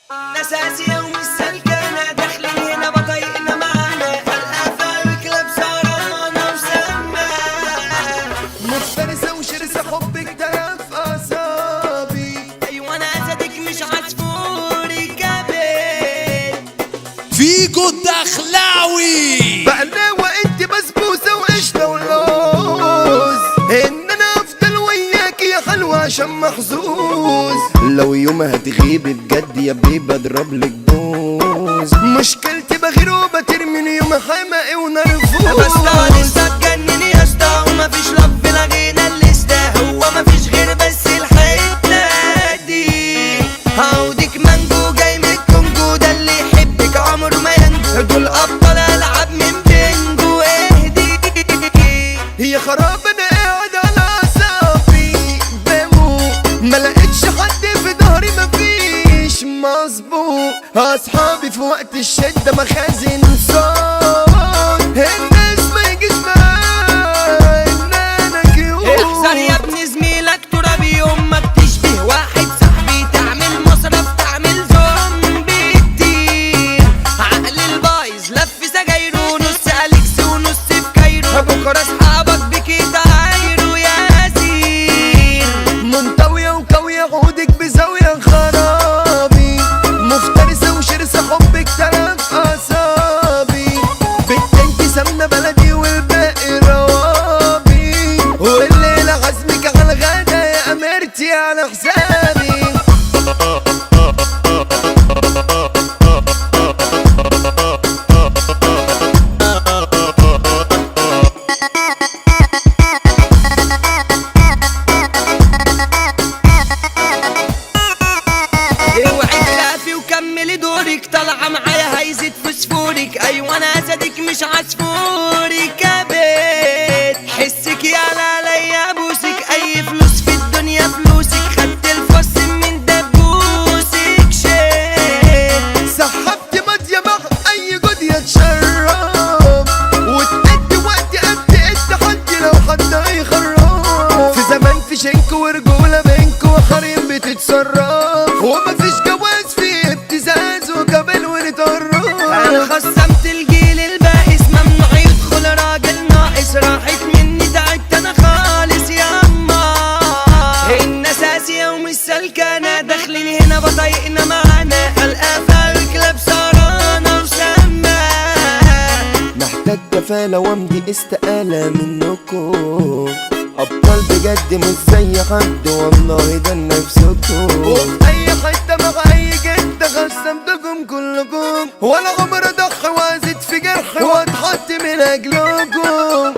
اساسية ومش سلكانة داخلين هنا بطايقنا معانا القفا الكلاب سهرانة وسما مفترسة وشرسة حبك ده في أعصابي ايوه انا اسدك مش عصفوري كابل فيجو الدخلاوي بقلاوة انت بسبوسة وقشطة ولوز ان انا افضل وياك يا حلوة عشان محظوظ لو يوم هتغيبي بجد يا بيبي اضرب لك بوز مشكلتي بغير وبترمي يوم حمقي ونرفوز بس ده لسه اتجنن يا اسطى ومفيش لف لغينا الليستة هو مفيش غير بس الحتة دي هوديك مانجو جاي من الكونجو ده اللي يحبك عمره ما ينجو دول ابطال العاب من بينجو اهدي هي خراب انا قاعد على اعصابي بموت ما لقيتش حد في ظهري مفيش مظبوط اصحابي في وقت الشده مخازن صوت الناس ما يجيش معايا ان انا احذر يا كيوت ابن زميلك ترابي امك تشبه واحد صاحبي تعمل مصرف تعمل زومبي كتير عقل البايظ لف سجايره نص اليكس ونص في كايرو بكره اصحابك بكده عايرو يا اسير منطوية وكوية عودك بزاوية خرابي مفترسة وشرسة حبك تلف أعصابي بنتك سمنة بلدي والباقي روابي والليلة عزمك على الغدا يا أميرتي على حسابي اوعي تخافي وكملي دورك طالعه معايا هيزيد فوسفورك ايوه انا اسدك مش عصفوري كبت حسك يا عليا ابوسك اي فلوس في الدنيا فلوسك خدت الفص من دبوسك شيت سحبت مادية مع أي جود يتشرب وتدي وقت قد قد حد لو حد هيخرب في زمان في شنك ورجولة بينك وحريم بتتصرف ومفيش جواز فيه ابتزاز وقبل انا ونتقرب خصمت الجيل البائس ممنوع يدخل راجل ناقص راحت مني تعبت انا خالص يا اما الناس اساسية ومش سلكانة داخلين هنا بطايقنا معانا القفا الكلاب سهرانة وسما محتاج كفالة وامضي استقالة منكم أبطال بجد مش زي حد والله ده نفسكم وفي أي حتة مع أي جد خصمتكم كلكم ولا عمر أضحي وأزيد في جرحي وأتحط من أجلكم